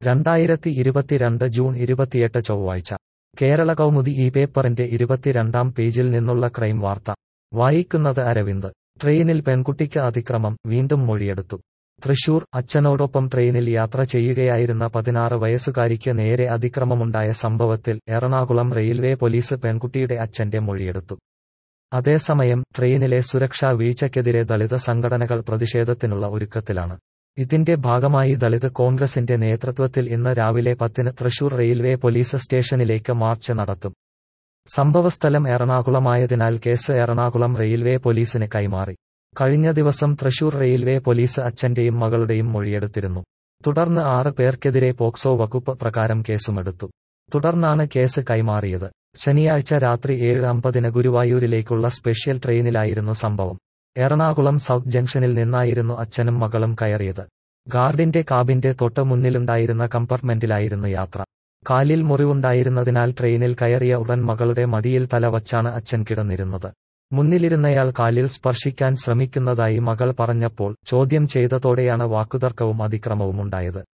രണ്ടായിരത്തി ഇരുപത്തിരണ്ട് ജൂൺ ഇരുപത്തിയെട്ട് ചൊവ്വാഴ്ച കേരള കൗമുദി ഈ പേപ്പറിന്റെ ഇരുപത്തിരണ്ടാം പേജിൽ നിന്നുള്ള ക്രൈം വാർത്ത വായിക്കുന്നത് അരവിന്ദ് ട്രെയിനിൽ പെൺകുട്ടിക്ക് അതിക്രമം വീണ്ടും മൊഴിയെടുത്തു തൃശൂർ അച്ഛനോടൊപ്പം ട്രെയിനിൽ യാത്ര ചെയ്യുകയായിരുന്ന പതിനാറ് വയസ്സുകാരിക്ക് നേരെ അതിക്രമമുണ്ടായ സംഭവത്തിൽ എറണാകുളം റെയിൽവേ പോലീസ് പെൺകുട്ടിയുടെ അച്ഛന്റെ മൊഴിയെടുത്തു അതേസമയം ട്രെയിനിലെ സുരക്ഷാ വീഴ്ചയ്ക്കെതിരെ ദളിത് സംഘടനകൾ പ്രതിഷേധത്തിനുള്ള ഒരുക്കത്തിലാണ് ഇതിന്റെ ഭാഗമായി ദളിത് കോൺഗ്രസിന്റെ നേതൃത്വത്തിൽ ഇന്ന് രാവിലെ പത്തിന് തൃശൂർ റെയിൽവേ പോലീസ് സ്റ്റേഷനിലേക്ക് മാർച്ച് നടത്തും സംഭവസ്ഥലം എറണാകുളമായതിനാൽ കേസ് എറണാകുളം റെയിൽവേ പോലീസിന് കൈമാറി കഴിഞ്ഞ ദിവസം തൃശൂർ റെയിൽവേ പോലീസ് അച്ഛന്റെയും മകളുടെയും മൊഴിയെടുത്തിരുന്നു തുടർന്ന് ആറ് പേർക്കെതിരെ പോക്സോ വകുപ്പ് പ്രകാരം കേസുമെടുത്തു തുടർന്നാണ് കേസ് കൈമാറിയത് ശനിയാഴ്ച രാത്രി ഏഴ് അമ്പതിന് ഗുരുവായൂരിലേക്കുള്ള സ്പെഷ്യൽ ട്രെയിനിലായിരുന്നു സംഭവം എറണാകുളം സൗത്ത് ജംഗ്ഷനിൽ നിന്നായിരുന്നു അച്ഛനും മകളും കയറിയത് ഗാർഡിന്റെ കാബിന്റെ തൊട്ട് മുന്നിലുണ്ടായിരുന്ന കമ്പാർട്ട്മെന്റിലായിരുന്നു യാത്ര കാലിൽ മുറിവുണ്ടായിരുന്നതിനാൽ ട്രെയിനിൽ കയറിയ ഉടൻ മകളുടെ മടിയിൽ തല വച്ചാണ് അച്ഛൻ കിടന്നിരുന്നത് മുന്നിലിരുന്നയാൾ കാലിൽ സ്പർശിക്കാൻ ശ്രമിക്കുന്നതായി മകൾ പറഞ്ഞപ്പോൾ ചോദ്യം ചെയ്തതോടെയാണ് വാക്കുതർക്കവും അതിക്രമവും ഉണ്ടായത്